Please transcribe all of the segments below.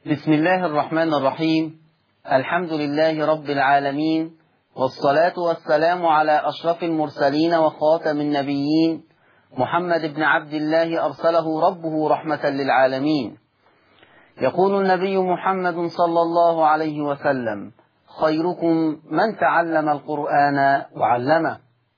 بسم الله الرحمن الرحيم الحمد لله رب العالمين والصلاة والسلام على أشرف المرسلين وخاتم النبيين محمد بن عبد الله أرسله ربه رحمة للعالمين يقول النبي محمد صلى الله عليه وسلم خيركم من تعلم القرآن وعلمه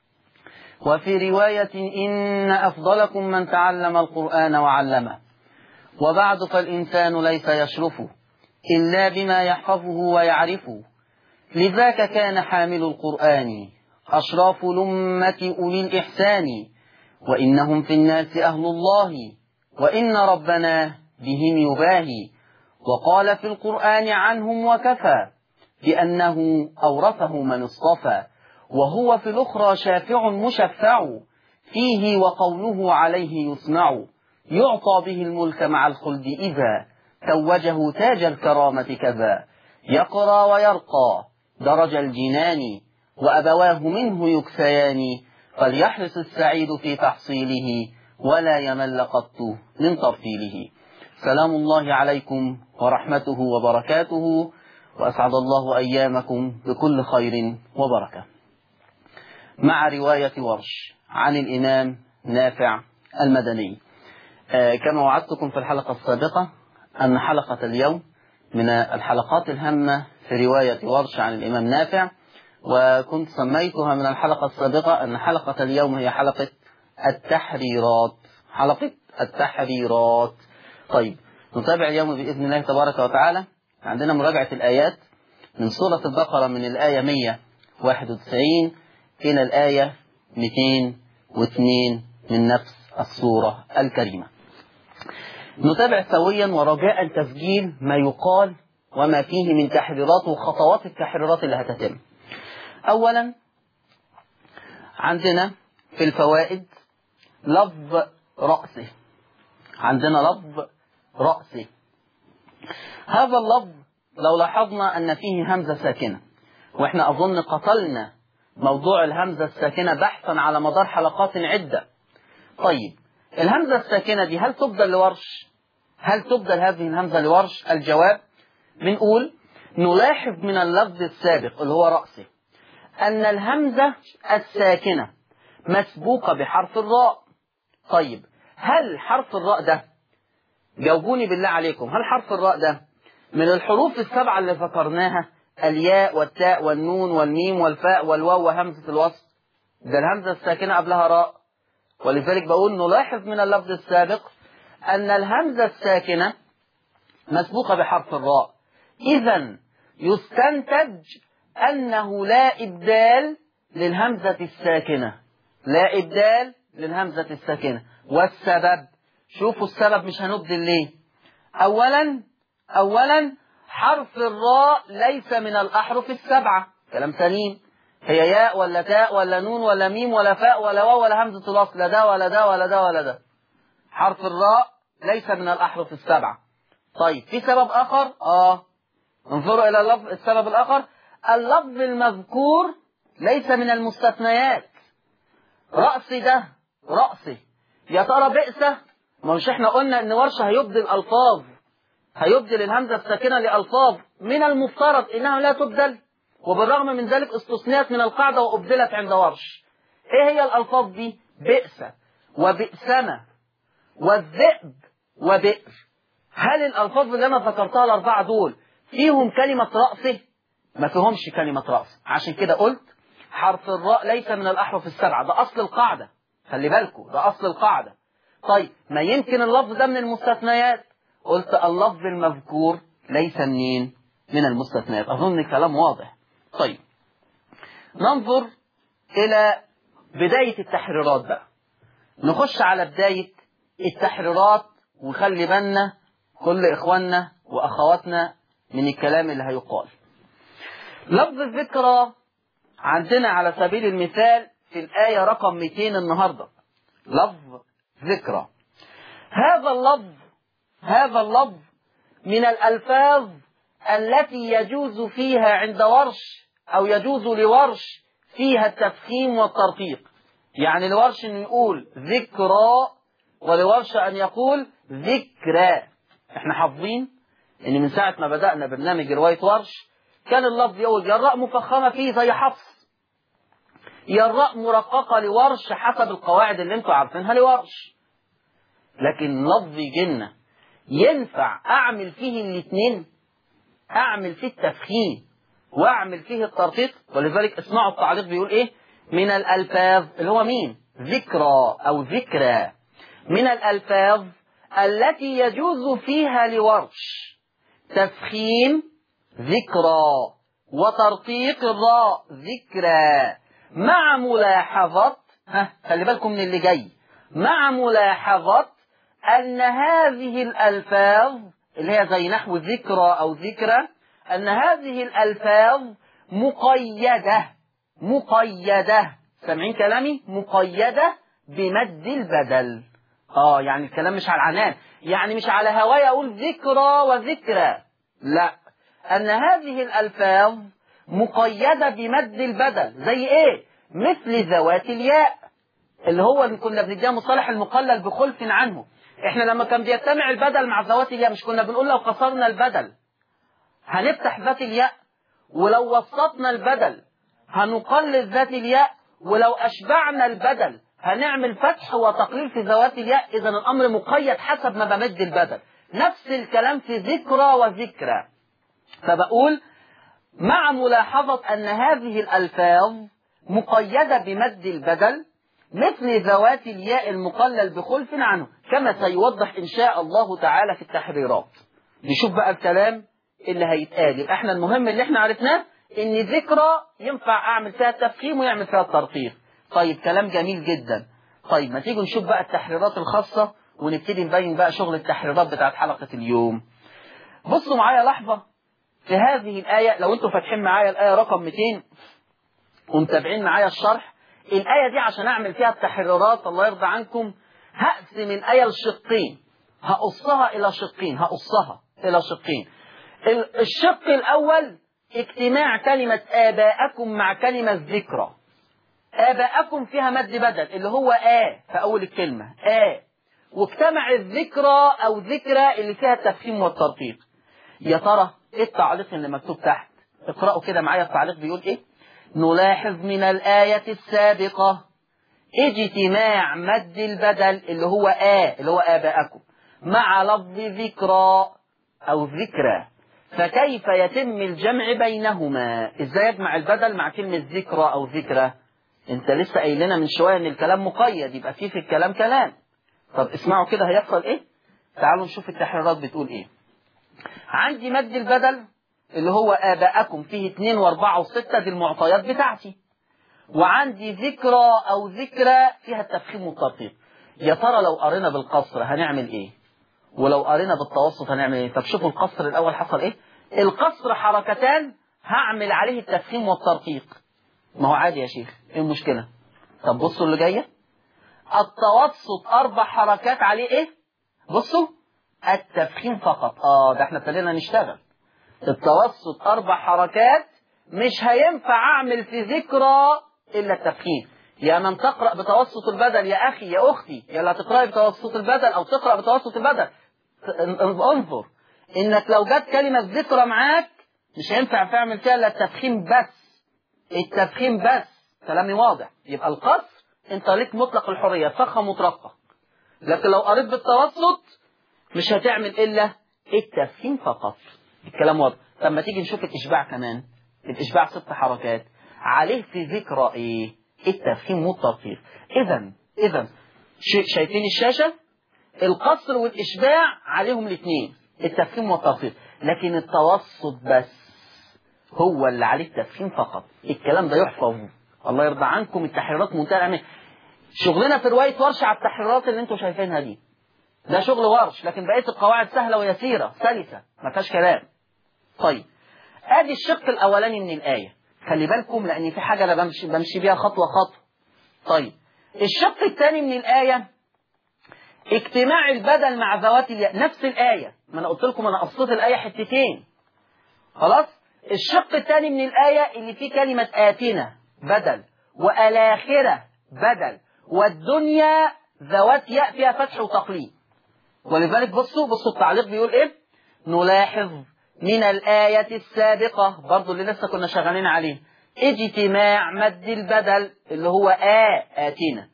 وفي رواية إن أفضلكم من تعلم القرآن وعلمه وبعد فالإنسان ليس يشرف إلا بما يحفظه ويعرفه لذاك كان حامل القرآن أشراف لمة أولي الإحسان وإنهم في الناس أهل الله وإن ربنا بهم يباهي وقال في القرآن عنهم وكفى بأنه أورثه من اصطفى وهو في الأخرى شافع مشفع فيه وقوله عليه يسمع يعطى به الملك مع الخلد إذا توجه تاج الكرامة كذا يقرى ويرقى درج الجنان وأبواه منه يكفيان فليحرص السعيد في تحصيله ولا يمل قط من ترتيله سلام الله عليكم ورحمته وبركاته وأسعد الله أيامكم بكل خير وبركة مع رواية ورش عن الإمام نافع المدني آه كما وعدتكم في الحلقة السابقة أن حلقة اليوم من الحلقات الهامة في رواية ورش عن الإمام نافع وكنت سميتها من الحلقة السابقة أن حلقة اليوم هي حلقة التحريرات حلقة التحريرات طيب نتابع اليوم بإذن الله تبارك وتعالى عندنا مراجعة الآيات من سورة البقرة من الآية 191 إلى الآية 202 من نفس السورة الكريمة نتابع سويا ورجاء تسجيل ما يقال وما فيه من تحريرات وخطوات التحريرات اللي هتتم أولا عندنا في الفوائد لفظ رأسه عندنا لفظ رأسه هذا اللفظ لو لاحظنا أن فيه همزة ساكنة وإحنا أظن قتلنا موضوع الهمزة الساكنة بحثا على مدار حلقات عدة طيب الهمزة الساكنة دي هل تبدل لورش هل تبدل هذه الهمزة لورش الجواب بنقول نلاحظ من اللفظ السابق اللي هو رأسه أن الهمزة الساكنة مسبوقة بحرف الراء طيب هل حرف الراء ده جاوبوني بالله عليكم هل حرف الراء ده من الحروف السبعة اللي ذكرناها الياء والتاء والنون والميم والفاء والواو وهمزة الوصل ده الهمزة الساكنة قبلها راء ولذلك بقول نلاحظ من اللفظ السابق أن الهمزة الساكنة مسبوقة بحرف الراء إذا يستنتج أنه لا إبدال للهمزة الساكنة لا إبدال للهمزة الساكنة والسبب شوفوا السبب مش هنبدل ليه أولا أولا حرف الراء ليس من الأحرف السبعة كلام سليم هي ياء ولا تاء ولا نون ولا ميم ولا فاء ولا واو ولا همزة الوصل لا ده ولا ده ولا ده ولا ده حرف الراء ليس من الأحرف السبعة طيب في سبب آخر آه انظروا إلى اللفظ السبب الآخر اللفظ المذكور ليس من المستثنيات رأسي ده رأسي يا ترى بئسة ما مش احنا قلنا ان ورشة هيبدل ألفاظ هيبدل الهمزة الساكنة لألفاظ من المفترض إنها لا تبدل وبالرغم من ذلك استثنيت من القاعدة وأبدلت عند ورش إيه هي الألفاظ دي بئس وبئسمة والذئب وبئر هل الألفاظ اللي أنا ذكرتها الأربعة دول فيهم كلمة رأسه ما فيهمش كلمة رأس عشان كده قلت حرف الراء ليس من الأحرف السبعة ده أصل القاعدة خلي بالكم ده أصل القاعدة طيب ما يمكن اللفظ ده من المستثنيات قلت اللفظ المذكور ليس منين من المستثنيات أظن الكلام واضح طيب ننظر إلى بداية التحريرات بقى نخش على بداية التحريرات وخلي بالنا كل إخواننا وأخواتنا من الكلام اللي هيقال لفظ الذكرى عندنا على سبيل المثال في الآية رقم 200 النهاردة لفظ ذكرى هذا اللفظ هذا اللفظ من الألفاظ التي يجوز فيها عند ورش أو يجوز لورش فيها التفخيم والترقيق يعني لورش أن يقول ذكرى ولورش أن يقول ذكرى احنا حافظين ان من ساعة ما بدأنا برنامج رواية ورش كان اللفظ يقول يا الراء مفخمة فيه زي حفص يا الراء مرققة لورش حسب القواعد اللي انتوا عارفينها لورش لكن لفظ جنة ينفع اعمل فيه الاثنين اعمل فيه التفخيم واعمل فيه الترقيق ولذلك اسمعوا التعليق بيقول ايه من الالفاظ اللي هو مين ذكرى او ذكرى من الالفاظ التي يجوز فيها لورش تفخيم ذكرى وترقيق الراء ذكرى مع ملاحظة ها خلي بالكم من اللي جاي مع ملاحظة أن هذه الألفاظ اللي هي زي نحو ذكرى أو ذكرى أن هذه الألفاظ مقيدة مقيدة سامعين كلامي مقيدة بمد البدل اه يعني الكلام مش على العنان يعني مش على هواي اقول ذكرى وذكرى لا ان هذه الالفاظ مقيدة بمد البدل زي ايه مثل ذوات الياء اللي هو اللي كنا بنديها مصطلح المقلل بخلف عنه احنا لما كان بيجتمع البدل مع ذوات الياء مش كنا بنقول لو قصرنا البدل هنفتح ذات الياء ولو وسطنا البدل هنقلل ذات الياء ولو أشبعنا البدل هنعمل فتح وتقليل في ذوات الياء إذا الأمر مقيد حسب ما بمد البدل نفس الكلام في ذكرى وذكرى فبقول مع ملاحظة أن هذه الألفاظ مقيدة بمد البدل مثل ذوات الياء المقلل بخلف عنه كما سيوضح إن شاء الله تعالى في التحريرات نشوف بقى الكلام اللي هيتقال يبقى احنا المهم اللي احنا عرفناه ان ذكرى ينفع اعمل فيها التفخيم ويعمل فيها الترقيق طيب كلام جميل جدا طيب ما تيجوا نشوف بقى التحريرات الخاصة ونبتدي نبين بقى شغل التحريرات بتاعت حلقة اليوم بصوا معايا لحظة في هذه الآية لو انتوا فاتحين معايا الآية رقم 200 ومتابعين معايا الشرح الآية دي عشان أعمل فيها التحريرات الله يرضى عنكم هقسم الآية لشقين هقصها إلى شقين هقصها إلى شقين الشق الأول اجتماع كلمة آباءكم مع كلمة ذكرى آباءكم فيها مد بدل اللي هو آ في أول الكلمة آ واجتمع الذكرى أو ذكرى اللي فيها التفخيم والترقيق يا ترى إيه التعليق اللي مكتوب تحت اقرأوا كده معايا التعليق بيقول إيه نلاحظ من الآية السابقة اجتماع مد البدل اللي هو آ اللي هو آباءكم مع لفظ ذكرى أو ذكرى فكيف يتم الجمع بينهما ازاي يجمع البدل مع كلمة ذكرى او ذكرى انت لسه قايل لنا من شوية ان الكلام مقيد يبقى فيه في الكلام كلام طب اسمعوا كده هيحصل ايه تعالوا نشوف التحريرات بتقول ايه عندي مد البدل اللي هو آباءكم فيه اتنين واربعة وستة دي المعطيات بتاعتي وعندي ذكرى او ذكرى فيها التفخيم والترقيق يا ترى لو قرينا بالقصر هنعمل ايه ولو قرينا بالتوسط هنعمل ايه طب شوفوا القصر الاول حصل ايه القصر حركتان هعمل عليه التفخيم والترقيق ما هو عادي يا شيخ ايه المشكله طب بصوا اللي جايه التوسط اربع حركات عليه ايه بصوا التفخيم فقط اه ده احنا ابتدينا نشتغل التوسط اربع حركات مش هينفع اعمل في ذكرى الا التفخيم يا من تقرأ بتوسط البدل يا أخي يا أختي يا لا تقرأي بتوسط البدل أو تقرأ بتوسط البدل انظر إنك لو جت كلمة ذكرى معاك مش هينفع تعمل فيها إلا التفخيم بس التفخيم بس كلامي واضح يبقى القصر أنت ليك مطلق الحرية تفخم وترقق لكن لو قريت بالتوسط مش هتعمل إلا التفخيم فقط الكلام واضح طب ما تيجي نشوف الإشباع كمان الإشباع ست حركات عليه في ذكرى إيه التفخيم والترقيق اذا اذا شايفين الشاشة القصر والإشباع عليهم الاثنين التفخيم والترقيق لكن التوسط بس هو اللي عليه التفخيم فقط الكلام ده يحفظ الله يرضى عنكم التحريرات منتهى الأمان شغلنا في رواية ورش على التحريرات اللي انتم شايفينها دي ده شغل ورش لكن بقية القواعد سهلة ويسيرة سلسة ما فيهاش كلام طيب ادي الشق الاولاني من الآية خلي بالكم لأن في حاجة أنا بمشي, بمشي بيها خطوة خطوة طيب الشق الثاني من الآية اجتماع البدل مع ذوات الياء نفس الآية ما أنا قلت لكم أنا قصيت الآية حتتين خلاص الشق الثاني من الآية اللي فيه كلمة آتنا بدل والآخرة بدل والدنيا ذوات ياء فيها فتح وتقليد ولذلك بصوا بصوا التعليق بيقول ايه نلاحظ من الآية السابقة برضو اللي لسه كنا شغالين عليه اجتماع مد البدل اللي هو آ آتنا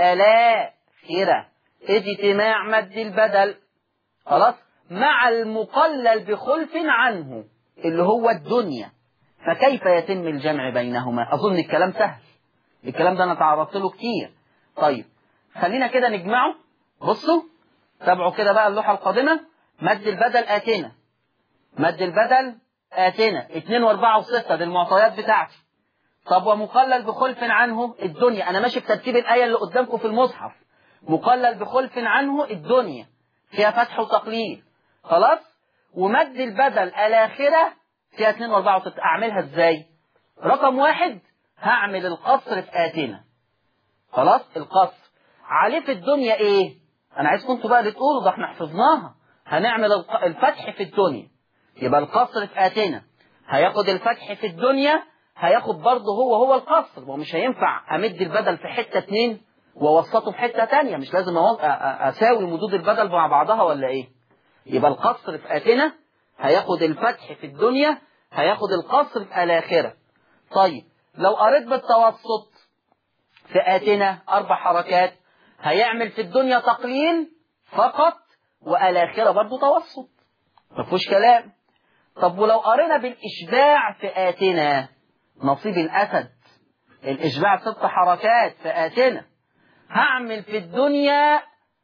آلاخرة اجتماع مد البدل خلاص مع المقلل بخلف عنه اللي هو الدنيا فكيف يتم الجمع بينهما أظن الكلام سهل الكلام ده أنا تعرضت له كتير طيب خلينا كده نجمعه بصوا تابعوا كده بقى اللوحة القادمة مد البدل آتنا مد البدل آتنا 2 و4 و6 دي المعطيات بتاعتي طب ومقلل بخلف عنه الدنيا أنا ماشي بترتيب الآية اللي قدامكم في المصحف مقلل بخلف عنه الدنيا فيها فتح وتقليل خلاص ومد البدل الآخرة فيها 2 و4 و6 أعملها إزاي رقم واحد هعمل القصر في آتنا خلاص القصر عليه في الدنيا إيه أنا عايزكم انتوا بقى اللي تقولوا ده احنا حفظناها هنعمل الفتح في الدنيا يبقى القصر في آتنا هياخد الفتح في الدنيا هياخد برضه هو هو القصر ومش هينفع أمد البدل في حتة اتنين ووسطه في حتة تانية مش لازم أساوي مدود البدل مع بعضها ولا إيه يبقى القصر في آتنا هياخد الفتح في الدنيا هياخد القصر في الآخرة طيب لو قريت بالتوسط في آتنا أربع حركات هيعمل في الدنيا تقليل فقط والآخرة برضه توسط ما فيهوش كلام طب ولو قرينا بالإشباع في آتنا نصيب الأسد الإشباع ست حركات في آتنا هعمل في الدنيا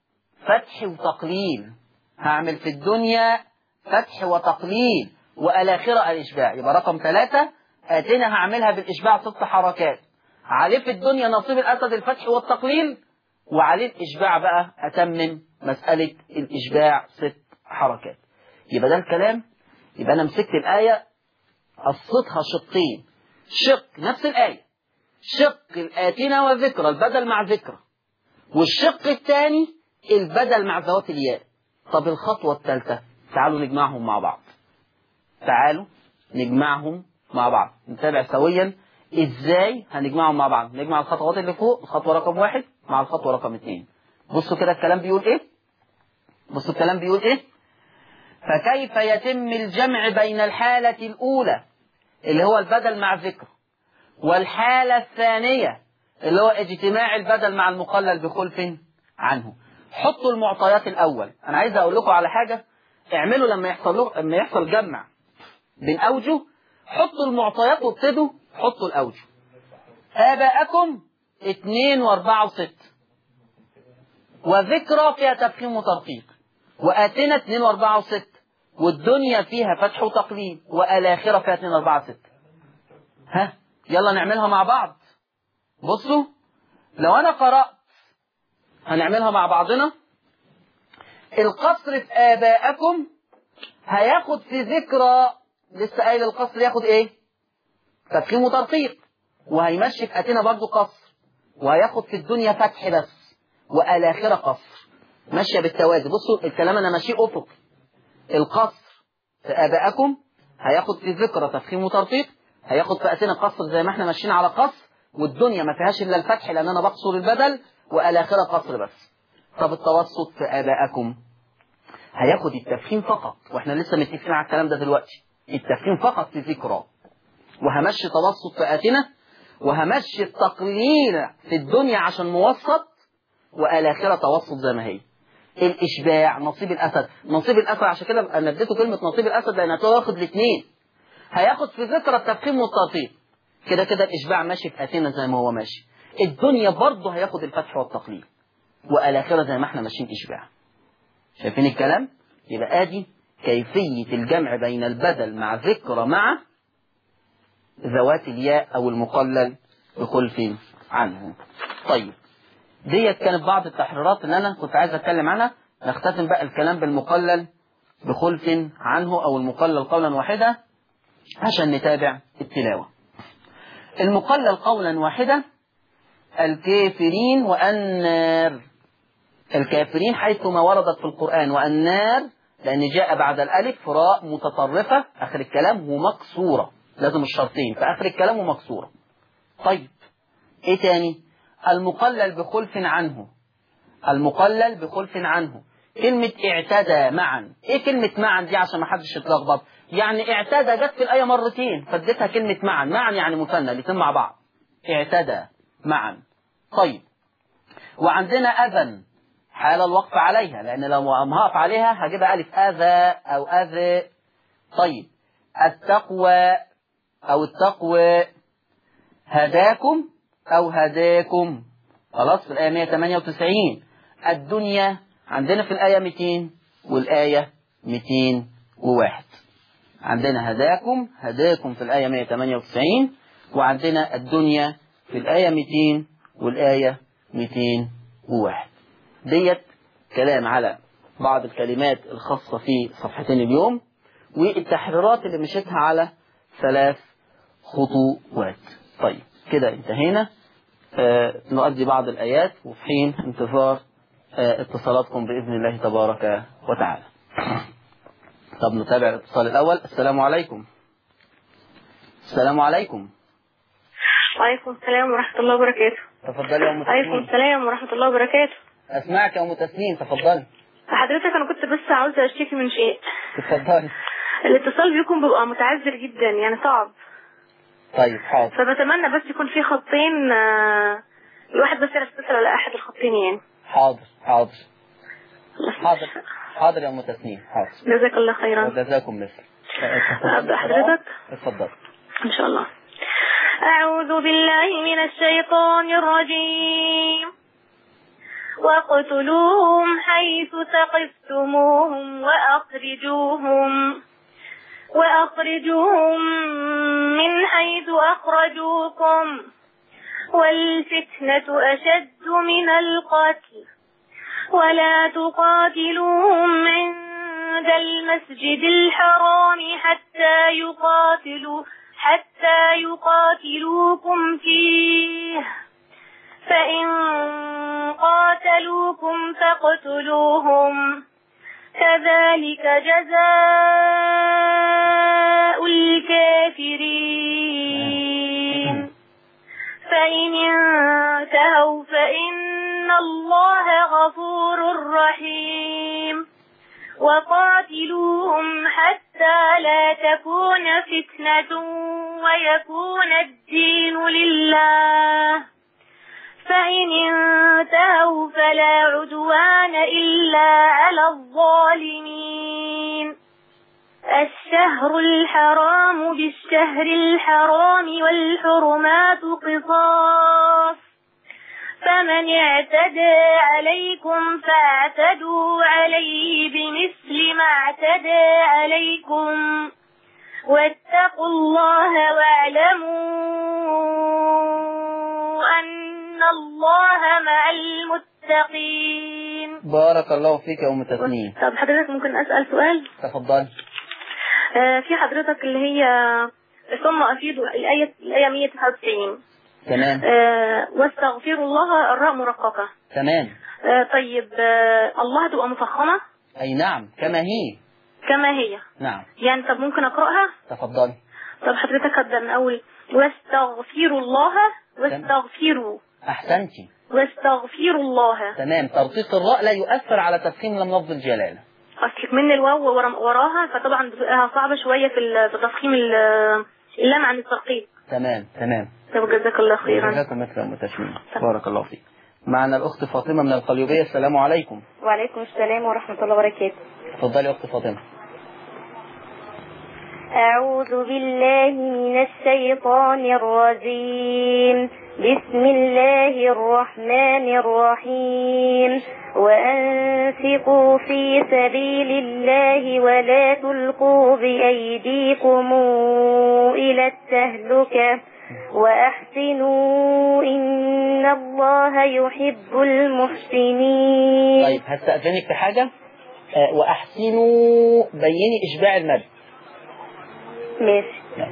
فتح وتقليل هعمل في الدنيا فتح وتقليل والآخرة الإشباع يبقى رقم ثلاثة آتنا هعملها بالإشباع ست حركات عليه في الدنيا نصيب الأسد الفتح والتقليل وعليه الإشباع بقى أتمم مسألة الإشباع ست حركات يبقى ده الكلام يبقى أنا مسكت الآية قصتها شقين شق نفس الآية شق الآتنا وذكرى البدل مع ذكرى والشق الثاني البدل مع ذوات الياء طب الخطوة الثالثة تعالوا نجمعهم مع بعض تعالوا نجمعهم مع بعض نتابع سويا ازاي هنجمعهم مع بعض نجمع الخطوات اللي فوق الخطوة رقم واحد مع الخطوة رقم اثنين بصوا كده الكلام بيقول ايه بصوا الكلام بيقول ايه فكيف يتم الجمع بين الحالة الأولى اللي هو البدل مع ذكر والحالة الثانية اللي هو اجتماع البدل مع المقلل بخلف عنه حطوا المعطيات الأول أنا عايز أقول لكم على حاجة اعملوا لما يحصل له لما يحصل جمع بين أوجه حطوا المعطيات وابتدوا حطوا الأوجه آباءكم اثنين واربعة وستة وذكرى فيها تفخيم وترقيق وآتنا اثنين واربعة وستة والدنيا فيها فتح وتقليل والآخرة فيها اثنين واربعة وستة ها يلا نعملها مع بعض بصوا لو أنا قرأت هنعملها مع بعضنا القصر في آباءكم هياخد في ذكرى لسه قايل القصر ياخد ايه تفخيم وترقيق وهيمشي في اتنا برضو قصر وهياخد في الدنيا فتح بس والآخرة قصر ماشية بالتوازي بصوا الكلام انا ماشي افق القصر في آباءكم هياخد في ذكرى تفخيم وترقيق هياخد في اتنا قصر زي ما احنا ماشيين على قصر والدنيا ما فيهاش الا الفتح لان انا بقصر البدل والآخرة قصر بس طب التوسط في آباءكم هياخد التفخيم فقط واحنا لسه متفقين على الكلام ده دلوقتي التفخيم فقط في ذكرى وهمشي توسط في آتنا وهمشي التقليل في الدنيا عشان موسط والآخرة توسط زي ما هي الإشباع نصيب الأسد نصيب الأسد عشان كده أنا اديته كلمة نصيب الأسد لأن هتاخد الاثنين هياخد في ذكرى التفخيم والترتيب كده كده الإشباع ماشي في آتنا زي ما هو ماشي الدنيا برضه هياخد الفتح والتقليل والآخرة زي ما احنا ماشيين إشباع شايفين الكلام يبقى ادي كيفية الجمع بين البدل مع ذكرى مع ذوات الياء او المقلل بخلف عنه طيب ديت كانت بعض التحريرات اللي انا كنت عايز اتكلم عنها نختتم بقى الكلام بالمقلل بخلف عنه او المقلل قولا واحدا عشان نتابع التلاوة المقلل قولا واحدا الكافرين والنار الكافرين حيثما وردت في القرآن والنار لأن جاء بعد الألف راء متطرفة آخر الكلام ومكسورة لازم الشرطين في آخر الكلام ومكسورة طيب إيه تاني المقلل بخلف عنه المقلل بخلف عنه كلمة اعتدى معا ايه كلمة معا دي عشان ما حدش يتلخبط يعني اعتدى جت في الآية مرتين فاديتها كلمة معا معا يعني مثنى الاثنين مع بعض اعتدى معا طيب وعندنا أذن حال الوقف عليها لأن لو هقف عليها هجيبها ألف أذى أو أذى طيب التقوى أو التقوى هداكم أو هداكم خلاص في الآية 198 الدنيا عندنا في الآية 200 والآية 201 عندنا هداكم هداكم في الآية 198 وعندنا الدنيا في الآية 200 والآية 201 ديت كلام على بعض الكلمات الخاصة في صفحتين اليوم والتحريرات اللي مشيتها على ثلاث خطوات طيب كده انتهينا آه نؤدي بعض الآيات وفي حين انتظار آه اتصالاتكم بإذن الله تبارك وتعالى طب نتابع الاتصال الأول السلام عليكم السلام عليكم وعليكم السلام ورحمة الله وبركاته تفضلي يا أم وعليكم تسنيم السلام ورحمة الله وبركاته أسمعك يا أم تسنيم تفضلي حضرتك أنا كنت بس عاوزة أشتكي من شيء تفضلي الاتصال بيكم بيبقى متعذر جدا يعني صعب طيب حاضر فبتمنى بس يكون في خطين آه، الواحد بس يعرف يتصل على أحد الخطين يعني حاضر حاضر حاضر حاضر يا أم تسنيم حاضر جزاك الله خيرا وجزاكم مثل أبدأ حضرتك اتفضل إن شاء الله أعوذ بالله من الشيطان الرجيم واقتلوهم حيث ثقفتموهم وأخرجوهم وأخرجوهم من حيث أخرجوكم والفتنة أشد من القتل ولا تقاتلوهم عند المسجد الحرام حتى يقاتلوا حتى يقاتلوكم فيه فإن قاتلوكم فاقتلوهم كذلك جزاء الكافرين فإن انتهوا فإن الله غفور رحيم وقاتلوهم حتى لا تكون فتنة ويكون الدين لله فإن انتهوا فلا عدوان إلا على الظالمين الشهر الحرام بالشهر الحرام والحرمات قصاص فمن اعتدى عليكم فاعتدوا عليه بمثل ما اعتدى عليكم واتقوا الله واعلموا أن الله مع المتقين بارك الله فيك يا أم تسنيم طب حضرتك ممكن أسأل سؤال تفضل آه، في حضرتك اللي هي ثم أفيد الآية الآية 199 تمام آه، واستغفروا الله الراء مرققة تمام آه، طيب آه، الله تبقى مفخمة أي نعم كما هي كما هي نعم يعني طب ممكن أقرأها تفضل طب حضرتك هبدأ من أول واستغفروا الله واستغفروا أحسنتي واستغفروا الله تمام ترقيق الراء لا يؤثر على تفخيم لم لفظ الجلالة أصلك من الواو ورا- وراها فطبعا بتبقى صعبة شوية في ال- في تفخيم ال- اللام عن الترقيق تمام تمام طب جزاك الله خيرا جزاكم مثل أم تسنيم بارك الله فيك معنا الأخت فاطمة من القليوبية السلام عليكم وعليكم السلام ورحمة الله وبركاته تفضلي يا أخت فاطمة أعوذ بالله من الشيطان الرجيم بسم الله الرحمن الرحيم وأنفقوا في سبيل الله ولا تلقوا بأيديكم إلى التهلكة وأحسنوا إن الله يحب المحسنين طيب هستأذنك في حاجة آه، وأحسنوا بيني إشباع المد ماشي نعم.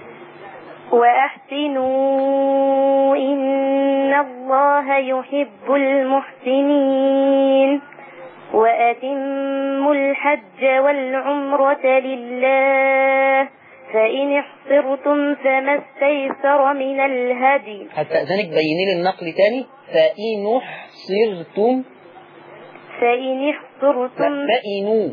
وأحسنوا إن الله يحب المحسنين وأتموا الحج والعمرة لله فإن احصرتم فما استيسر من الهدي هستأذنك بيني لي النقل تاني فإن أحصرتم فإن لا احصرتم فإنوا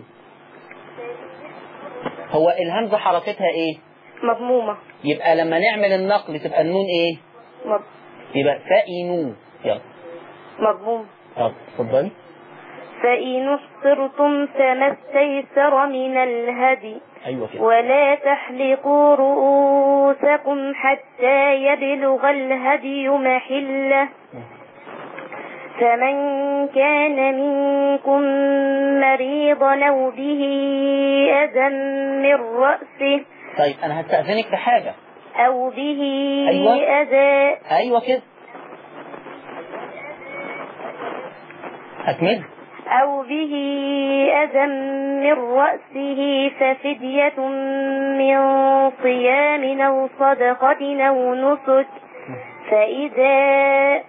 هو الهمزة حركتها ايه مضمومة يبقى لما نعمل النقل تبقى النون ايه مض- يبقى فإنوا يلا مضموم طب اتفضلي فإن احصرتم فما استيسر من الهدي ايوه كده ولا تحلقوا رؤوسكم حتى يبلغ الهدي محله فمن كان منكم مريضا أو به أذى من رأسه طيب انا هستأذنك في حاجة أو به أيوة. أذى ايوه كده اكمل أو به أذى من رأسه ففدية من صيام أو صدقة أو نسك فإذا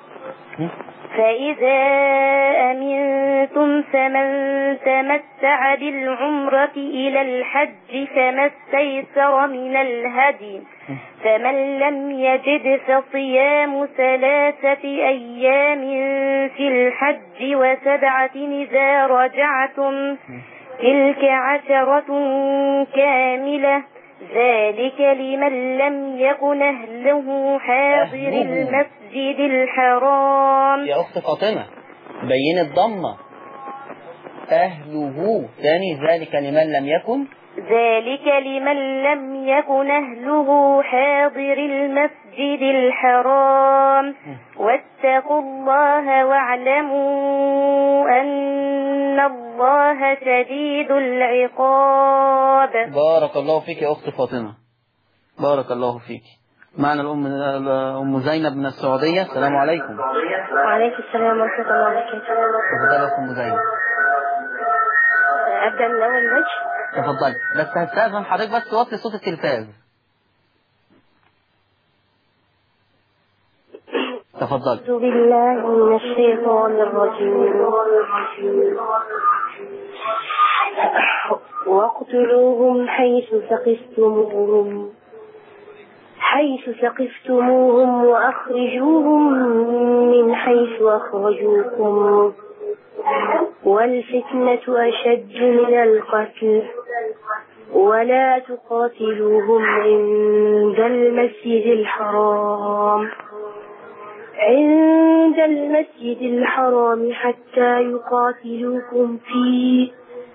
فإذا أمنتم فمن تمتع بالعمرة إلى الحج فما استيسر من الهدي فمن لم يجد فصيام ثلاثة أيام في الحج وسبعة إذا رجعتم تلك عشرة كاملة ذلك لمن لم يكن أهله حاضر أهله. المسجد الحرام يا اخت فاطمة بين الضمة اهله ثاني ذلك لمن لم يكن ذلك لمن لم يكن أهله حاضر المسجد الحرام واتقوا الله واعلموا أن الله شديد العقاب بارك الله فيك يا اخت فاطمة بارك الله فيك معنا الام ام زينب من السعودية السلام عليكم وعليكم السلام ورحمة الله وبركاته تفضلي يا ام زينب أبدأ من أول وجه تفضلي بس هستأذن حضرتك بس توطي صوت التلفاز تفضلي أعوذ بالله من الشيطان الرجيم واقتلوهم حيث ثقفتموهم حيث ثقفتموهم وأخرجوهم من حيث أخرجوكم والفتنة أشد من القتل ولا تقاتلوهم عند المسجد الحرام عند المسجد الحرام حتى يقاتلوكم فيه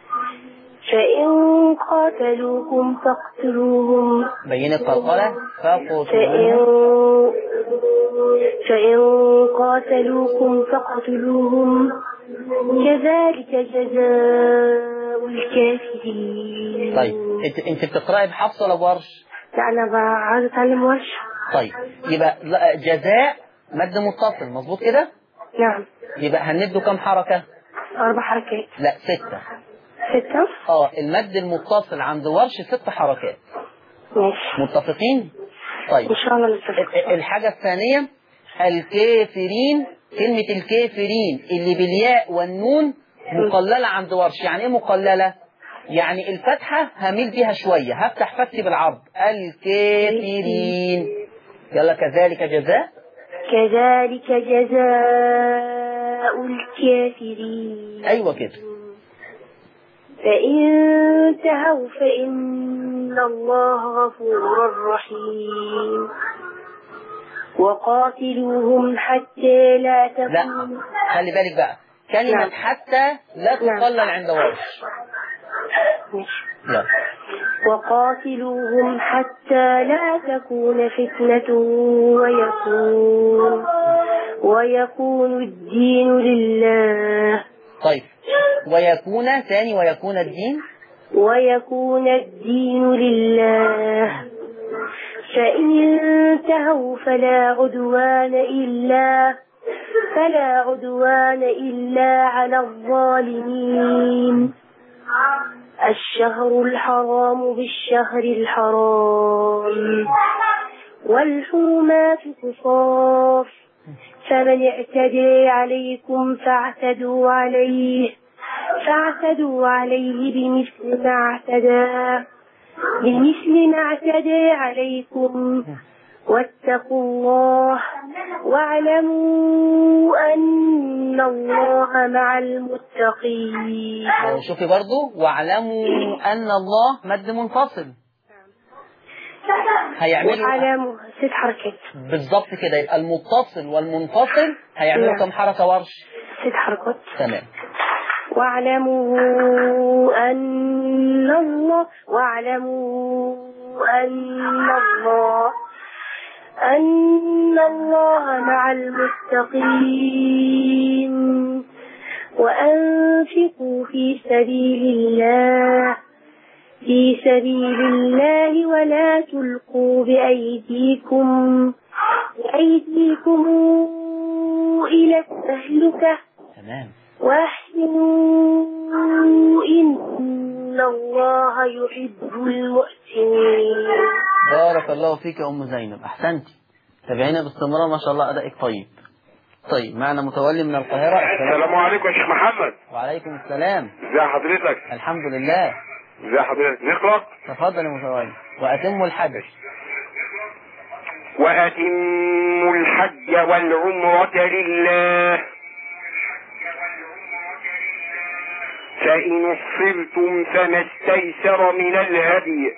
فإن قاتلوكم فاقتلوهم بين القلقلة فإن فقتلوهم فإن قاتلوكم فاقتلوهم كذلك جزاء الكافرين طيب انت انت بتقرأي بحفص ولا بورش؟ لا أنا بقى عايزة أتعلم ورش طيب يبقى لا، جزاء مد متصل مظبوط كده؟ نعم يبقى هنمده كام حركة؟ أربع حركات لا ستة ستة اه المد المتصل عند ورش ست حركات ماشي متفقين؟ طيب إن شاء الله نتفق ال- ال- الحاجة الثانية الكافرين كلمة الكافرين اللي بالياء والنون مقللة عند ورش يعني ايه مقللة؟ يعني الفتحة هميل بيها شوية هفتح فتحي بالعرض الكافرين يلا كذلك جزاء كذلك جزاء الكافرين ايوه كده فإن انتهوا فإن الله غفور رحيم وقاتلوهم حتى لا لا تكون خلي بالك بقى كلمة نعم. حتى لا نعم. تقلل عند ورش ماشي. يلا وقاتلوهم حتى لا تكون فتنة ويكون ويكون الدين لله طيب ويكون ثاني ويكون الدين ويكون الدين لله فإن انتهوا فلا عدوان إلا فلا عدوان إلا على الظالمين الشهر الحرام بالشهر الحرام والحرمات قصاص فمن اعتدي عليكم فاعتدوا عليه فاعتدوا عليه بمثل ما اعتدى بمثل ما اعتدى عليكم واتقوا الله واعلموا أن الله مع المتقين آه، شوفي برضو واعلموا ان الله مد منفصل هيعملوا واعلموا ست حركات بالظبط كده يبقى المتصل والمنفصل هيعملوا نعم. كم حركه ورش ست حركات تمام واعلموا أن الله واعلموا أن الله أن الله مع المتقين وأنفقوا في سبيل الله في سبيل الله ولا تلقوا بأيديكم بأيديكم إلى التهلكة تمام واحسنوا إن الله يحب المحسنين بارك الله فيك يا ام زينب احسنتي تابعينا باستمرار ما شاء الله ادائك طيب طيب معنا متولي من القاهره السلام السلام عليكم يا شيخ محمد وعليكم السلام ازي حضرتك الحمد لله ازي حضرتك نقرا تفضل يا متولي واتموا الحج واتموا الحج والعمرة لله فإن احصرتم فما استيسر من الهدي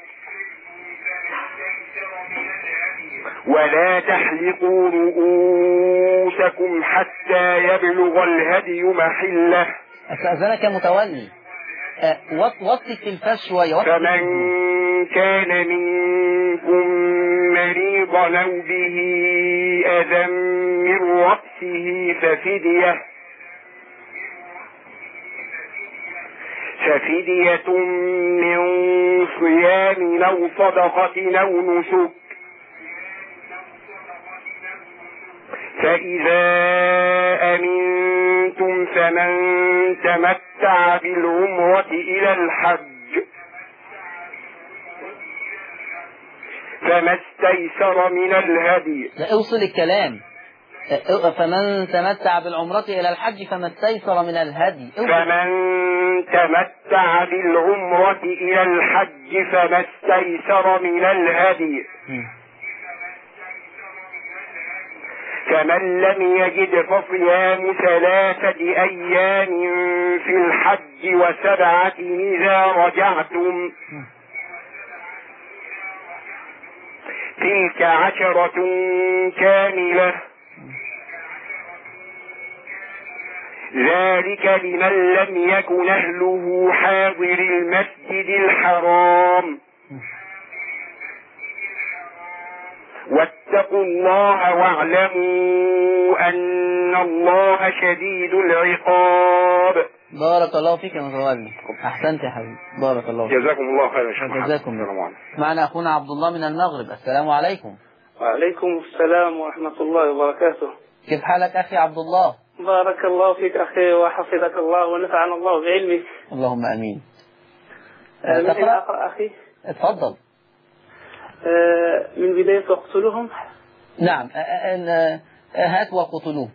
ولا تحلقوا رؤوسكم حتى يبلغ الهدي محله استاذنك يا متولي أه وط- وطي التلفاز شويه وطي فمن التلفاز. كان منكم مريضا أو به أذى من رأسه ففدية ففدية من صيام أو صدقة أو نسك فإذا أمنتم فمن تمتع بالعمرة إلى الحج فما استيسر من الهدي لا اوصل الكلام أه، فمن تمتع بالعمرة إلى الحج فما استيسر من الهدي اوصل. فمن تمتع بالعمرة إلى الحج فما استيسر من الهدي مم. فمن لم يجد فصيام ثلاثة أيام في الحج وسبعة إذا رجعتم تلك عشرة كاملة ذلك لمن لم يكن أهله حاضر المسجد الحرام واتقوا الله واعلموا أن الله شديد العقاب بارك الله فيك يا متولي أحسنت يا حبيبي بارك الله فيك جزاكم الله خيرا يا شيخ محمد. جزاكم الله. السلام عليكم معنا أخونا عبد الله من المغرب السلام عليكم وعليكم السلام ورحمة الله وبركاته كيف حالك أخي عبد الله بارك الله فيك أخي وحفظك الله ونفعنا الله بعلمك اللهم أمين أه، من أين تقرأ أقرأ أخي اتفضل آه، من بداية واقتلهم نعم أه، أه، أه، هات وقتلوه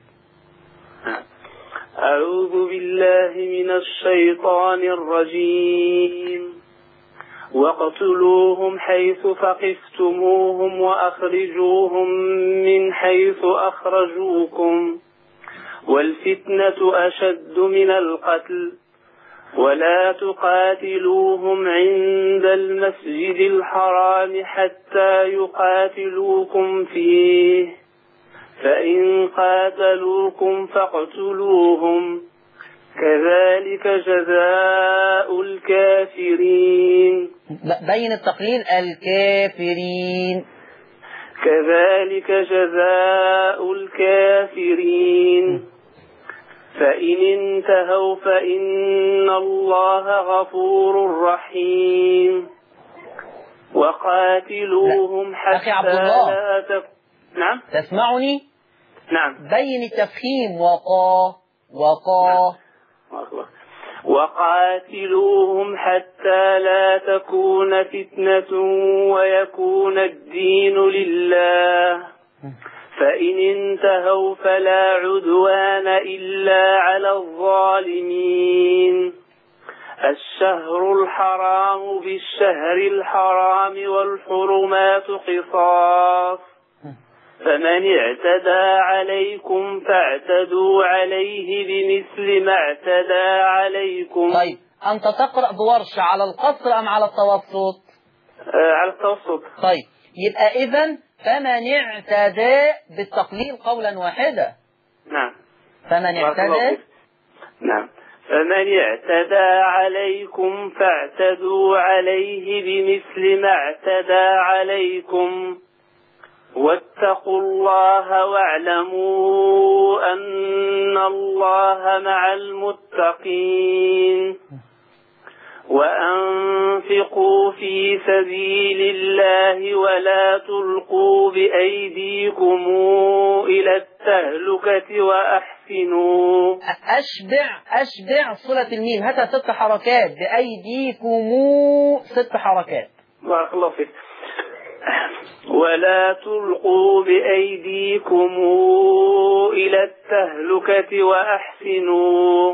أعوذ بالله من الشيطان الرجيم واقتلوهم حيث ثقفتموهم وأخرجوهم من حيث أخرجوكم والفتنة أشد من القتل ولا تقاتلوهم عند المسجد الحرام حتى يقاتلوكم فيه فإن قاتلوكم فاقتلوهم كذلك جزاء الكافرين ب- بين التقليل الكافرين كذلك جزاء الكافرين فإن انتهوا فإن الله غفور رحيم وقاتلوهم لا. حتى أخي عبد الله. لا تك... نعم تسمعني نعم بين التفخيم وقا وقا أكبر. وقاتلوهم حتى لا تكون فتنة ويكون الدين لله فإن انتهوا فلا عدوان إلا على الظالمين الشهر الحرام بالشهر الحرام والحرمات قصاص فمن اعتدى عليكم فاعتدوا عليه بمثل ما اعتدى عليكم طيب أنت تقرأ بورش على القصر أم على التوسط آه، على التوسط طيب يبقى إذا فمن اعتدى بالتقليل قولا واحدا نعم فمن بارك الله اعتدى فيك. نعم فمن اعتدى عليكم فاعتدوا عليه بمثل ما اعتدى عليكم واتقوا الله واعلموا أن الله مع المتقين وأنفقوا في سبيل الله ولا تلقوا بأيديكم إلى التهلكة وأحسنوا أشبع أشبع صلة الميم هاتها ست حركات بأيديكم ست حركات بارك الله فيك ولا تلقوا بأيديكم إلى التهلكة وأحسنوا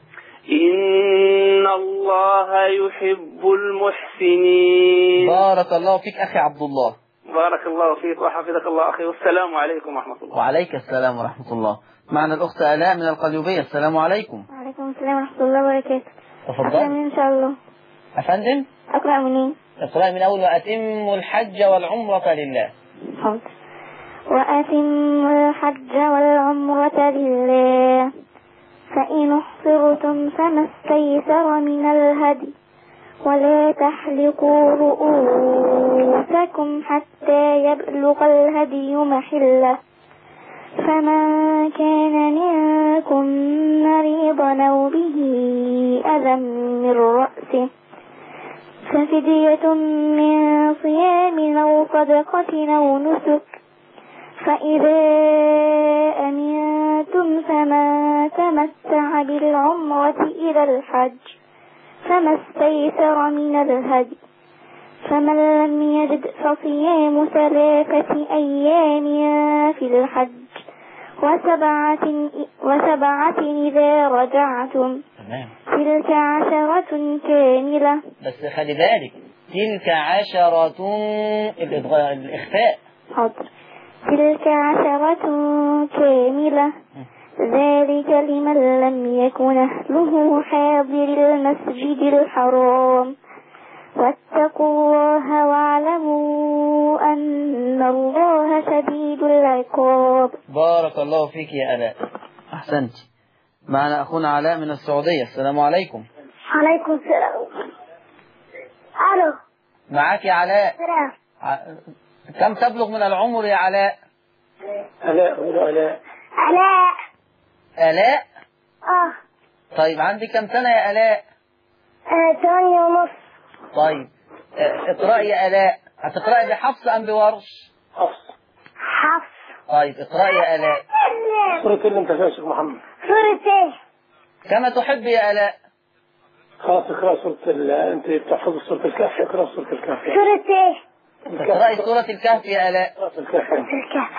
إن الله يحب المحسنين بارك الله فيك أخي عبد الله بارك الله فيك وحفظك الله أخي والسلام عليكم ورحمة الله وعليك السلام ورحمة الله معنا الأخت آلاء من القليوبية السلام عليكم وعليكم السلام ورحمة الله وبركاته أقرأ تفضل منين إن شاء الله أفندم أقرأ منين اقرأ من أول وأتم الحج والعمرة لله حاضر وأتموا الحج والعمرة لله فإن احصرتم فما استيسر من الهدي ولا تحلقوا رؤوسكم حتى يبلغ الهدي محله فمن كان منكم مريضا أو به أذى من رأسه ففدية من صيام أو صدقة أو نسك فإذا أمنتم فمن تمتع بالعمرة إلى الحج فما استيسر من الهدي فمن لم يجد فصيام ثلاثة أيام في الحج وسبعة, وسبعة إذا رجعتم تمام تلك عشرة كاملة بس خلي بالك تلك عشرة الإضغاء الإخفاء حاضر تلك عشرة كاملة ذلك لمن لم يكن أهله حاضر المسجد الحرام واتقوا الله واعلموا أن الله شديد العقاب بارك الله فيك يا آلاء أحسنت معنا أخونا علاء من السعودية السلام عليكم عليكم السلام ألو معاك يا علاء سلام ع- كم تبلغ من العمر يا علاء ألا أقول ألا علاء آلاء اه طيب عندك كم سنة يا آلاء آه، ثانية ونص طيب آه، اقرأي يا آلاء هتقرأي بحفص أم بورش حفص حفص طيب اقرأي يا آلاء سورة اللي انت فيها شيخ محمد سورة ايه كما تحب يا آلاء خلاص اقرا سورة ال... انت بتحفظ سورة الكهف اقرا سورة الكهف سورة ايه اقرأي سورة الكهف يا آلاء سورة الكهف الكهف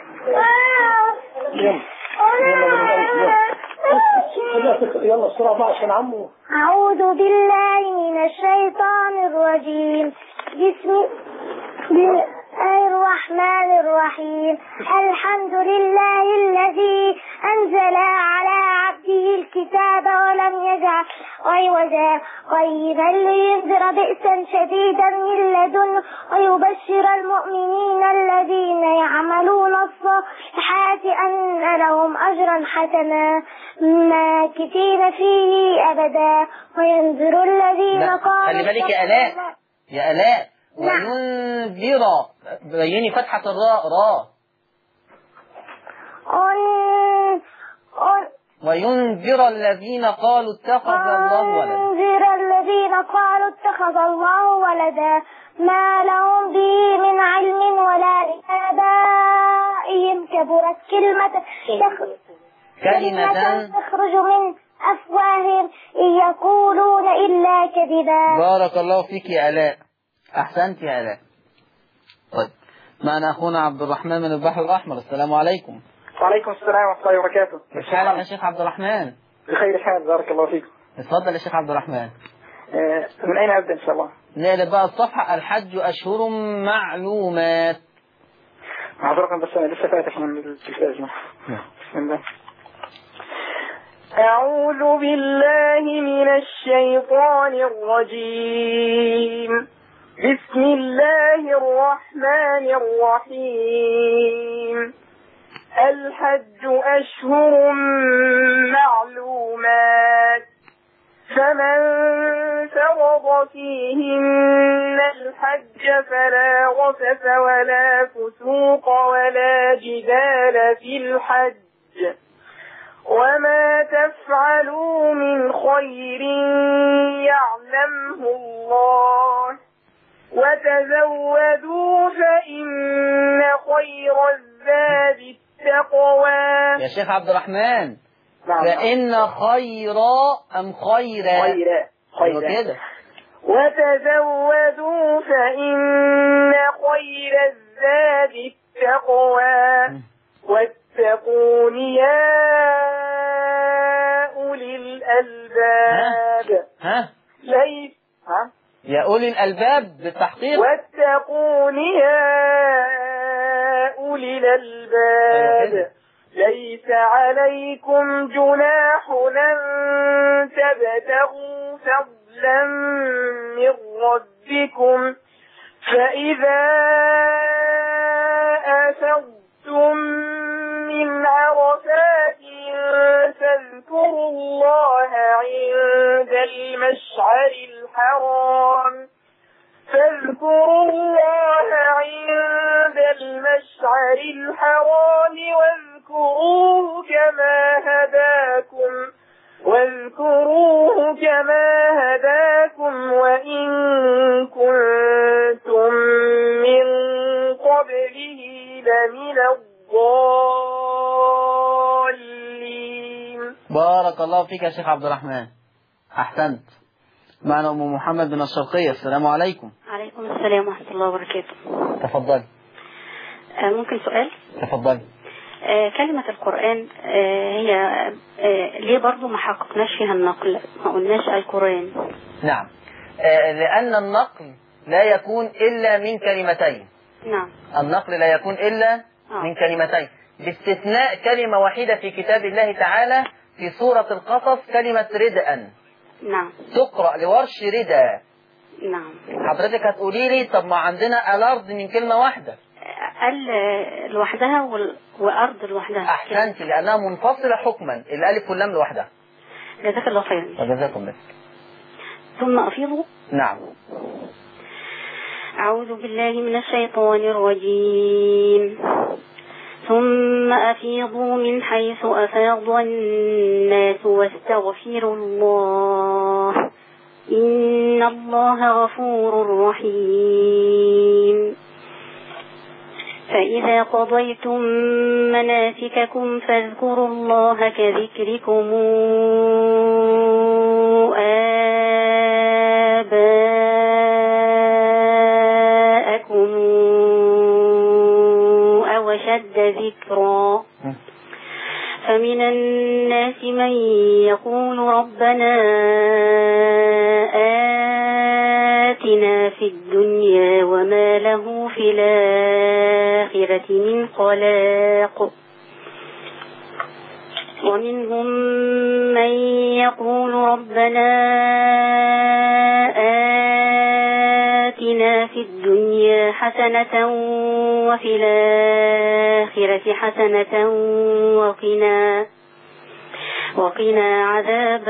يلا يلا من الأول يلا يلا بسرعة بقى عشان عمو أعوذ بالله من الشيطان الرجيم بسم الله الرحمن الرحيم الحمد لله الذي أنزل على عبده الكتاب ولم يجعل عوجا قيما لينذر بئسا شديدا من لدنه ويبشر المؤمنين الذين يعملون الصالحات أن لهم أجرا حسنا ماكثين فيه أبدا وينذر الذين لا، قالوا خلي بالك يا آلاء يا آلاء وينذر بيني فتحة الراء را أن أن وينذر الذين قالوا اتخذ الله ولدا أنذر الذين قالوا اتخذ الله ولدا ما لهم به من علم ولا لآبائهم كبرت كلمة تخ- كلمة تخرج من أفواههم إن يقولون إلا كذبا بارك الله فيك يا آلاء أحسنت يا آلاء طيب معنا أخونا عبد الرحمن من البحر الأحمر السلام عليكم وعليكم السلام ورحمة الله وبركاته كيف حالك يا شيخ عبد الرحمن بخير حال بارك الله فيكم اتفضل يا شيخ عبد الرحمن آه، من أين أبدأ إن شاء الله نقلب بقى الصفحة الحج أشهر معلومات معذرة بس أنا لسه فاتح من التلفاز بسم الله أعوذ بالله من الشيطان الرجيم بسم الله الرحمن الرحيم الحج أشهر معلومات فمن فرض فيهن الحج فلا رفث ولا فسوق ولا جدال في الحج وما تفعلوا من خير يعلمه الله وتزودوا فإن خير الزاد التقوى يا شيخ عبد الرحمن نعم فإن خيرا أم خيرا خيرا أيوة خيرا كده وتزودوا فإن خير الزاد التقوى واتقون يا أولي الألباب ها ليس ها يا أولي الألباب بالتحقيق واتقون يا أولي أيوة الألباب كده. ليس عليكم جناح أن تبتغوا فضلا من ربكم فإذا أفضتم من عرفات فاذكروا الله عند المشعر الحرام فاذكروا الله عند المشعر الحرام واذكروه كما هداكم واذكروه كما هداكم وإن كنتم من قبله لمن الضالين بارك الله فيك يا شيخ عبد الرحمن أحسنت معنا أم محمد من الشرقية السلام عليكم عليكم السلام ورحمة الله وبركاته تفضلي آه، ممكن سؤال تفضلي آه، كلمة القرآن آه، هي آه، ليه برضو ما حققناش فيها النقل ما قلناش القرآن نعم آه، لأن النقل لا يكون إلا من كلمتين نعم النقل لا يكون إلا آه. من كلمتين باستثناء كلمة واحدة في كتاب الله تعالى في سورة القصص كلمة ردءا نعم تقرأ لورش ردى نعم حضرتك هتقولي لي طب ما عندنا الأرض من كلمة واحدة قال آه، لوحدها وال- وأرض لوحدها أحسنت لأنها منفصلة حكما الألف واللام لوحدها جزاك الله خيرا فجزاكم الله ثم أفيضوا نعم أعوذ بالله من الشيطان الرجيم ثم أفيضوا من حيث أفاض الناس واستغفروا الله إن الله غفور رحيم فإذا قضيتم مناسككم فاذكروا الله كذكركم آباءكم أو أشد ذكرا فمن الناس من يقول ربنا آتنا في الدنيا وما له في الآخرة من خلاق ومنهم من يقول ربنا آتنا في الدنيا حسنة وفي الآخرة حسنة وقنا وقنا عذاب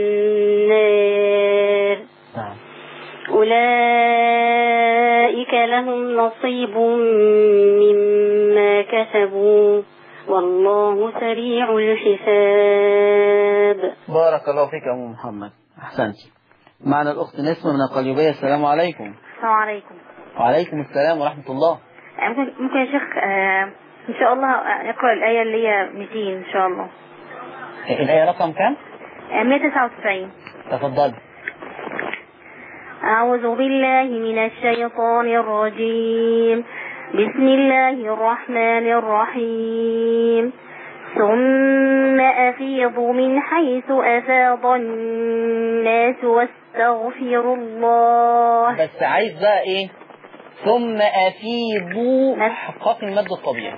النار نعم أولئك لهم نصيب مما كسبوا والله سريع الحساب بارك الله فيك يا أم محمد أحسنت معنا الأخت نسمة من القليوبية السلام عليكم السلام عليكم وعليكم السلام ورحمة الله ممكن ممكن يا شيخ آه، ان شاء الله اقرا الايه اللي هي 200 ان شاء الله الآية رقم كام؟ آه، 199 تفضل أعوذ بالله من الشيطان الرجيم بسم الله الرحمن الرحيم ثم أفيضوا من حيث أفاض الناس واستغفروا الله بس عايز بقى إيه؟ ثم أفيضوا حقق المد الطبيعي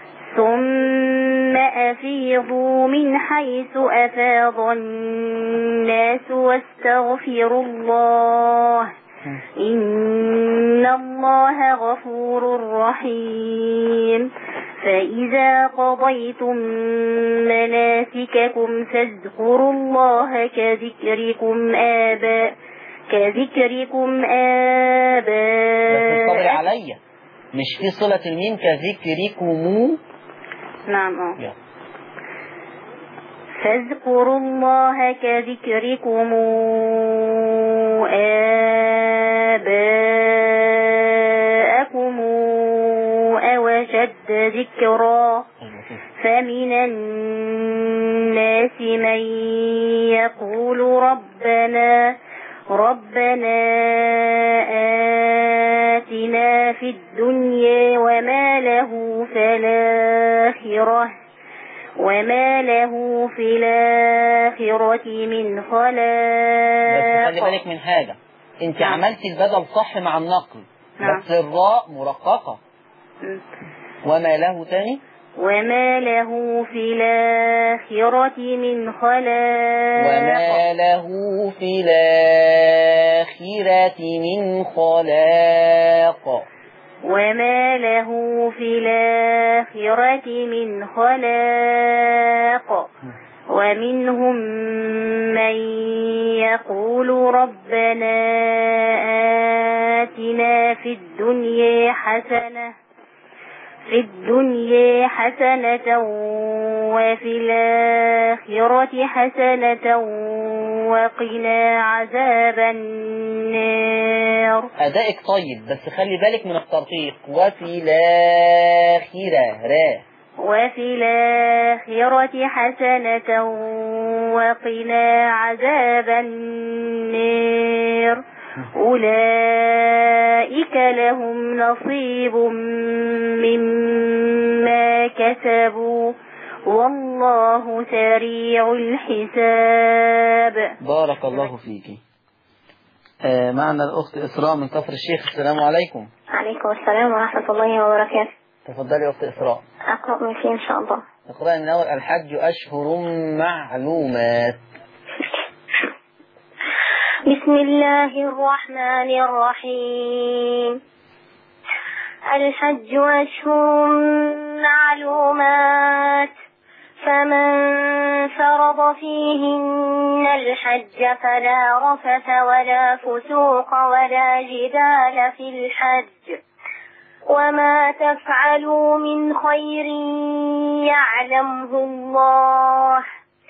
ثم أفيضوا من حيث أفاض الناس واستغفروا الله إن الله غفور رحيم فإذا قضيتم مناسككم فاذكروا الله كذكركم آباء كذكركم بس الصبر آباء عليا مش في صلة الميم كذكركم نعم اه يلا. فاذكروا الله كذكركم آباءكم أو أشد ذكرا أيوة كده. فمن الناس من يقول ربنا ربنا آتنا في الدنيا وما له في الآخرة وما له في الآخرة من بس خلي خلاق بالك من حاجة انت نعم. عملتي البدل صح مع النقل نعم. بس الراء مرققة وما له تاني وما له في الآخرة من خلاق وما له في الآخرة من خلاق وما له في الآخرة من خلاق ومنهم من يقول ربنا آتنا في الدنيا حسنة في الدنيا حسنة وفي الآخرة حسنة وقنا عذاب النار أدائك طيب بس خلي بالك من الترقيق وفي الآخرة را وفي الآخرة حسنة وقنا عذاب النار أولئك لهم نصيب مما كسبوا والله سريع الحساب بارك الله فيك آه معنا الأخت إسراء من كفر الشيخ السلام عليكم عليكم السلام ورحمة الله وبركاته تفضلي يا أخت إسراء أقرأ من فيه إن شاء الله اقرأي من أول الحج أشهر معلومات بسم الله الرحمن الرحيم الحج أشهر معلومات فمن فرض فيهن الحج فلا رفث ولا فسوق ولا جدال في الحج وما تفعلوا من خير يعلمه الله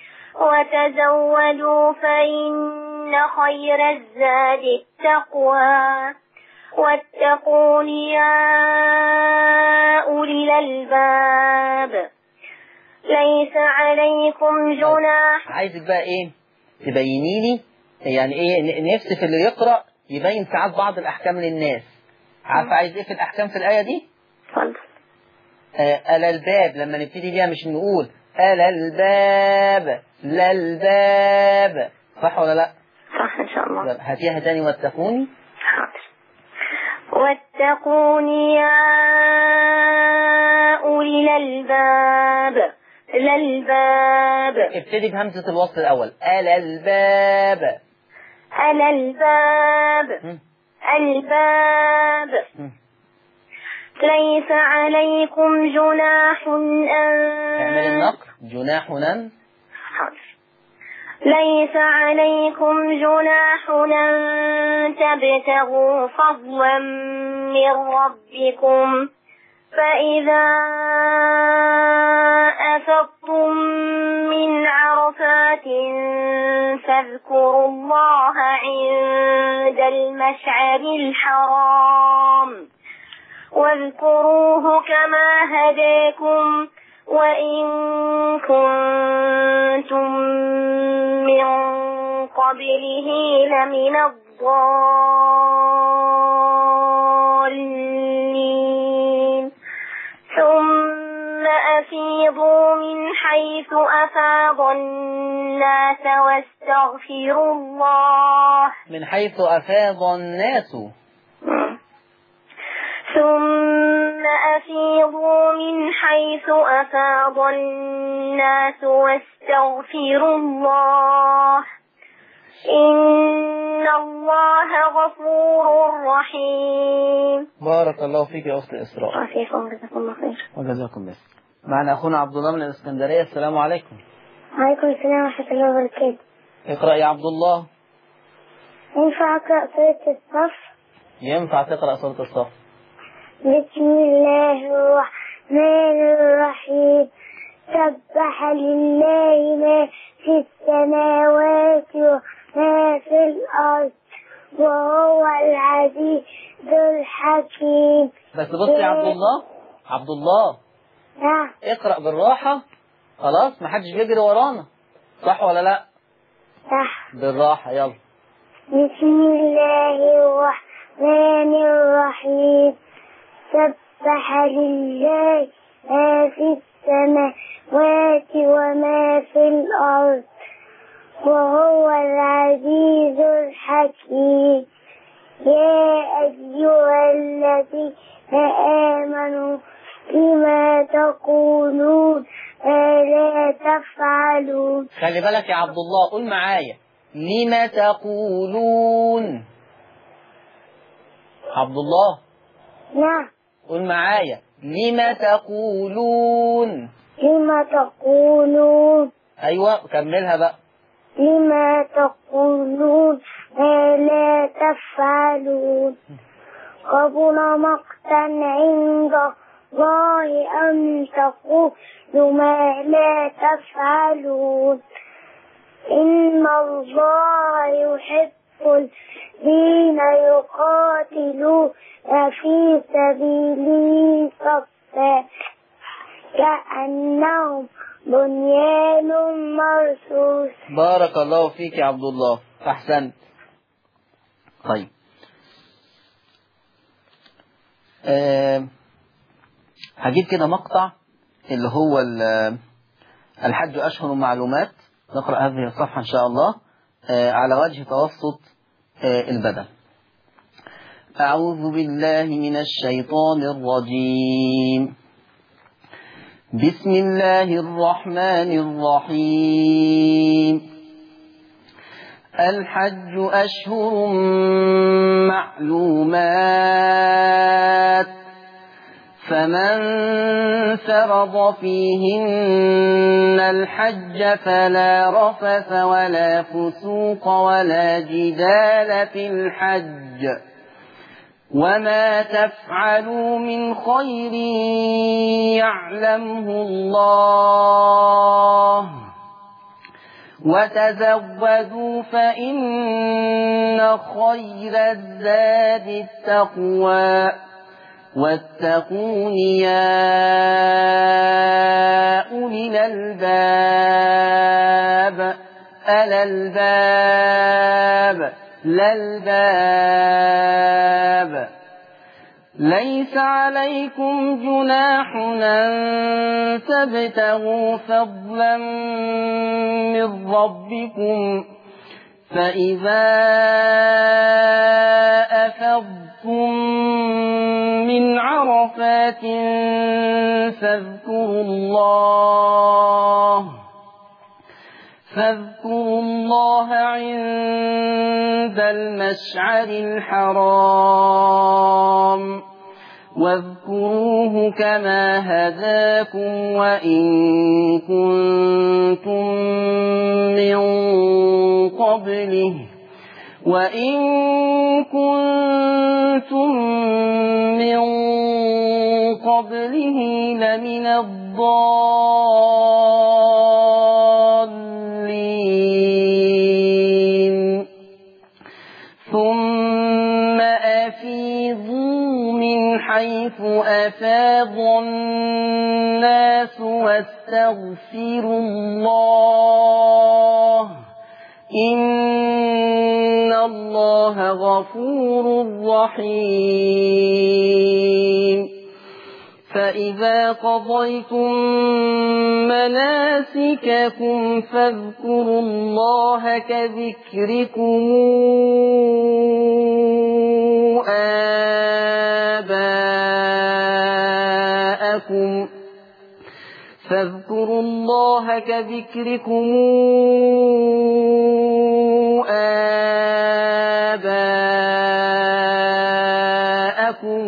وتزودوا فإن خير الزاد التقوى واتقون يا أولي الألباب ليس عليكم جناح عايزك بقى إيه تبيني لي يعني إيه ن- نفسي في اللي يقرأ يبين ساعات بعض الأحكام للناس عارفة عايز إيه في الأحكام في الآية دي؟ اتفضل آه، ألا الباب لما نبتدي بيها مش نقول ألا الباب لا الباب صح ولا لا؟ صح إن شاء الله لا، هاتيها تاني واتقوني حاضر واتقون يا أولي الألباب الألباب ابتدي بهمزة الوصل الأول ألا الباب ألا الباب مم. الباب مم. ليس عليكم جناح أن اعمل النقر جناحنا حاضر ليس عليكم جناح أن تبتغوا فضلا من ربكم فإذا أفضتم من عرفات فاذكروا الله عند المشعر الحرام واذكروه كما هداكم وإن كنتم من قبله لمن الضالين ثم أفيضوا من حيث أفاض الناس واستغفروا الله من حيث أفاض الناس أفيضوا من حيث أفاض الناس واستغفروا الله إن الله غفور رحيم بارك الله فيك يا أخت إسراء وفيكم جزاكم الله خير وجزاكم الله معنا أخونا عبد الله من الإسكندرية السلام عليكم وعليكم السلام ورحمة الله وبركاته اقرأ يا عبد الله ينفع أقرأ سورة الصف ينفع تقرأ سورة الصف بسم الله الرحمن الرحيم سبح لله ما في السماوات وما في الأرض وهو العزيز الحكيم بس بص يا عبد الله عبد الله نعم اقرأ بالراحة خلاص محدش بيجري ورانا صح ولا لا صح بالراحة يلا بسم الله الرحمن الرحيم سبح لله ما في السماوات وما في الأرض وهو العزيز الحكيم يا أيها الذين آمنوا لما تقولون ما لا تفعلون خلي بالك يا عبد الله قول معايا لما تقولون عبد الله نعم قول معايا لما تقولون لما تقولون ايوه كملها بقى لما تقولون ما لا تفعلون كبر مقتا عند الله أن تقولوا ما لا تفعلون إن الله يحب الذين يقاتلون في سبيله صفا كأنهم بنيان مرصوص بارك الله فيك يا عبد الله احسنت طيب أه هجيب كده مقطع اللي هو ال- الحج أشهر معلومات نقرأ هذه الصفحة إن شاء الله أه على وجه توسط أه البدن أعوذ بالله من الشيطان الرجيم بسم الله الرحمن الرحيم الحج أشهر معلومات فمن فرض فيهن الحج فلا رفث ولا فسوق ولا جدال في الحج وما تفعلوا من خير يعلمه الله وتزودوا فإن خير الزاد التقوى واتقون يا أولي الألباب ألا الباب لا الباب ليس عليكم جناح أن تبتغوا فضلا من ربكم فإذا أفضتم من عرفات فاذكروا الله فاذكروا الله عند المشعر الحرام واذكروه كما هداكم وإن كنتم من قبله وإن كنتم من قبله لمن الضالين ثم أفيضوا من حيث أفاض الناس واستغفروا الله إن الله غفور رحيم فإذا قضيتم مناسككم فاذكروا الله كذكركم آباءكم فاذكروا الله كذكركم آباءكم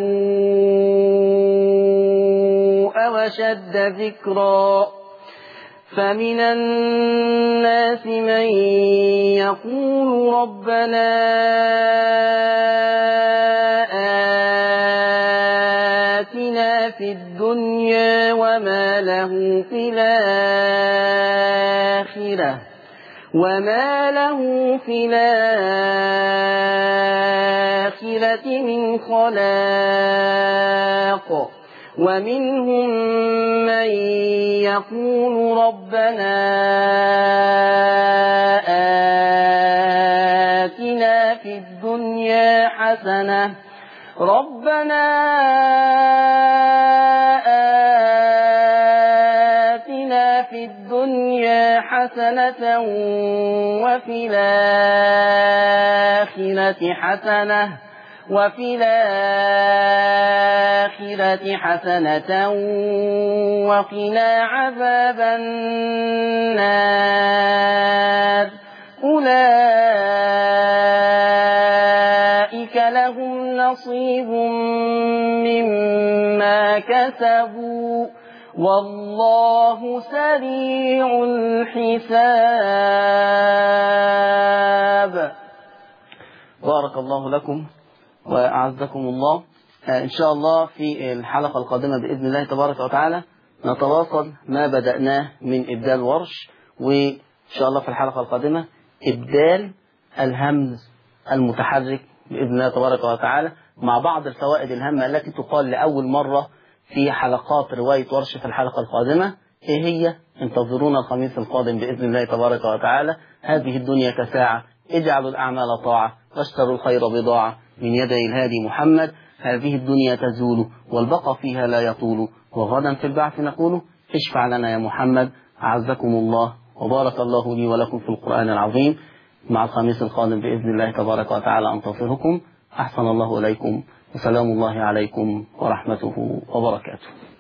أو أشد ذكرا فمن الناس من يقول ربنا آتنا في الدنيا وما له في الآخرة وما له في الآخرة من خلاق ومنهم من يقول ربنا آتنا في الدنيا حسنة ربنا آتنا في الدنيا حسنة وفي الآخرة حسنة وفي الآخرة حسنة وقنا عذاب النار أولئك لهم نصيب مما كسبوا والله سريع الحساب بارك الله لكم وأعزكم الله آه، إن شاء الله في الحلقة القادمة بإذن الله تبارك وتعالى نتواصل ما بدأناه من إبدال ورش وإن شاء الله في الحلقة القادمة إبدال الهمز المتحرك بإذن الله تبارك وتعالى مع بعض الفوائد الهامة التي تقال لأول مرة في حلقات رواية ورش في الحلقة القادمة إيه هي؟ انتظرونا الخميس القادم بإذن الله تبارك وتعالى هذه الدنيا كساعة اجعلوا الأعمال طاعة واشتروا الخير بضاعة من يدي الهادي محمد هذه الدنيا تزول والبقى فيها لا يطول وغدا في البعث نقول اشفع لنا يا محمد أعزكم الله وبارك الله لي ولكم في القرآن العظيم مع الخميس القادم بإذن الله تبارك وتعالى أنتظركم أحسن الله إليكم وسلام الله عليكم ورحمته وبركاته